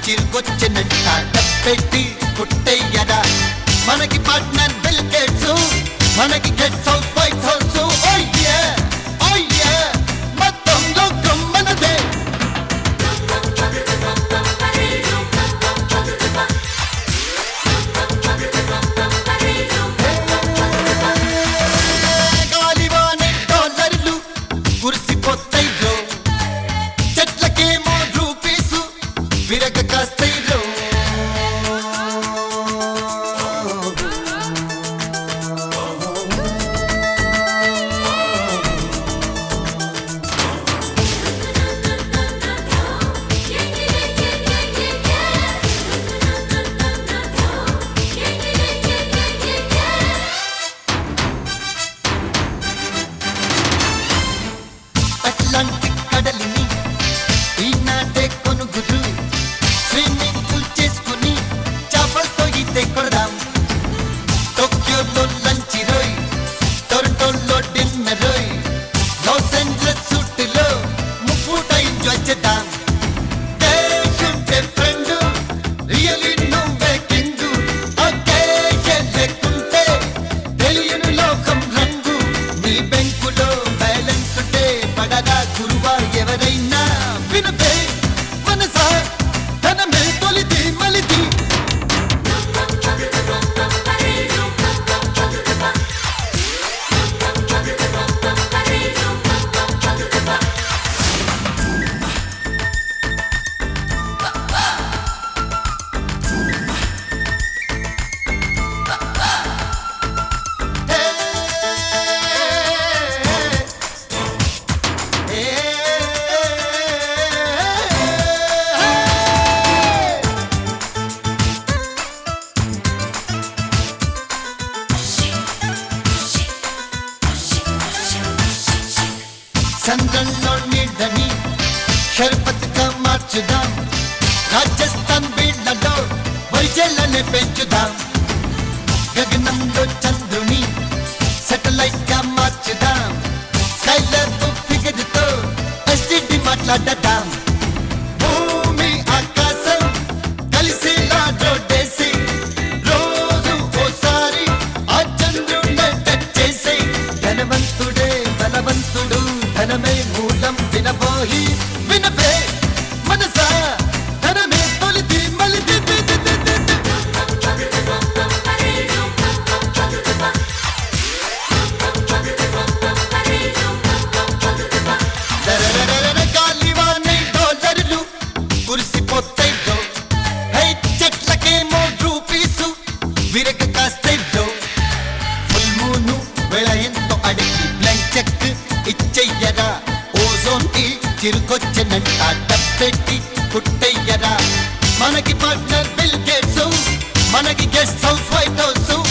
చిరుకొచ్చినట్ట పెట్టి పుట్టయ్యరా మనకి పార్ట్నర్ బిల్ గేట్స్ మనకి గెట్స్ హౌస్ వైట్ హౌస్ ఓయ్యే ఓయ్యే మొత్తం లోకం మనదే గాలివానే డాలర్లు కురిసిపోతాయిరో చెట్లకేమో రూపీసు విరగ కాస్తాయిరో అట్లాంటిక్ కడలిని ఈనాటే కొనుగురు స్విమ్మింగ్ పూల్ చేసుకుని చేపలతో ఈతే కొడదాం టోక్యోలో లంచ్ రోయ్ టొరంటోలో డిన్నర్ రోయ్ లాస్ ఏంజలస్ సూట్లో ముప్పూట ఎంజాయ్ చేద్దాం దేశుంటే ఫ్రెండ్ రియలీ నువ్వే కింగు ఒకే లేకుంటే తెలియని లోకం రంగు నీ బెంకులో బ్యాలెన్స్ ఉంటే పడదా గురువా ఎవరైనా వినపే మనసా ధనమే తొలిది మలిది చంద్రంలో నీడని షర్బత్గా మార్చుదాం రాజస్థాన్ బీళ్లలో వైజల్ని పెంచుదాం గగనంలో చంద్రుని సెటిలైట్ గా మార్చుదాం స్కైలర్ ఫిగర్ తో ఎస్టిడి మాట్లాడదాం భూమి ఆకాశం కలిసేలా రోడ్డేసి రోజు ఓసారి ఆ చంద్రుడే టచ్ చేసి ధనవంతుడే బలవంతుడు ధనమే మూలం వినబోయి వినపే మనసా ధనమే తొలిది మలిది ది, ది, ది, ది, ది. దరరరరర గాలివానే డాలర్లు కురిసిపోతాయిరో హై చెట్లకేమో రూపీసు విరగ కాస్తాయిరో ఫుల్ మూను వేళ ఎంతో అడిగి బ్లాంక్ చెక్ ఇచ్చెయ్యరా ఓజోన్ కి చిరుకొచ్చినంట డబ్బెట్టి పుట్టయ్యరా మనకి పార్ట్నర్ బిల్ గేట్స్ మనకి గెస్ట్ హౌస్ వైట్ హౌస్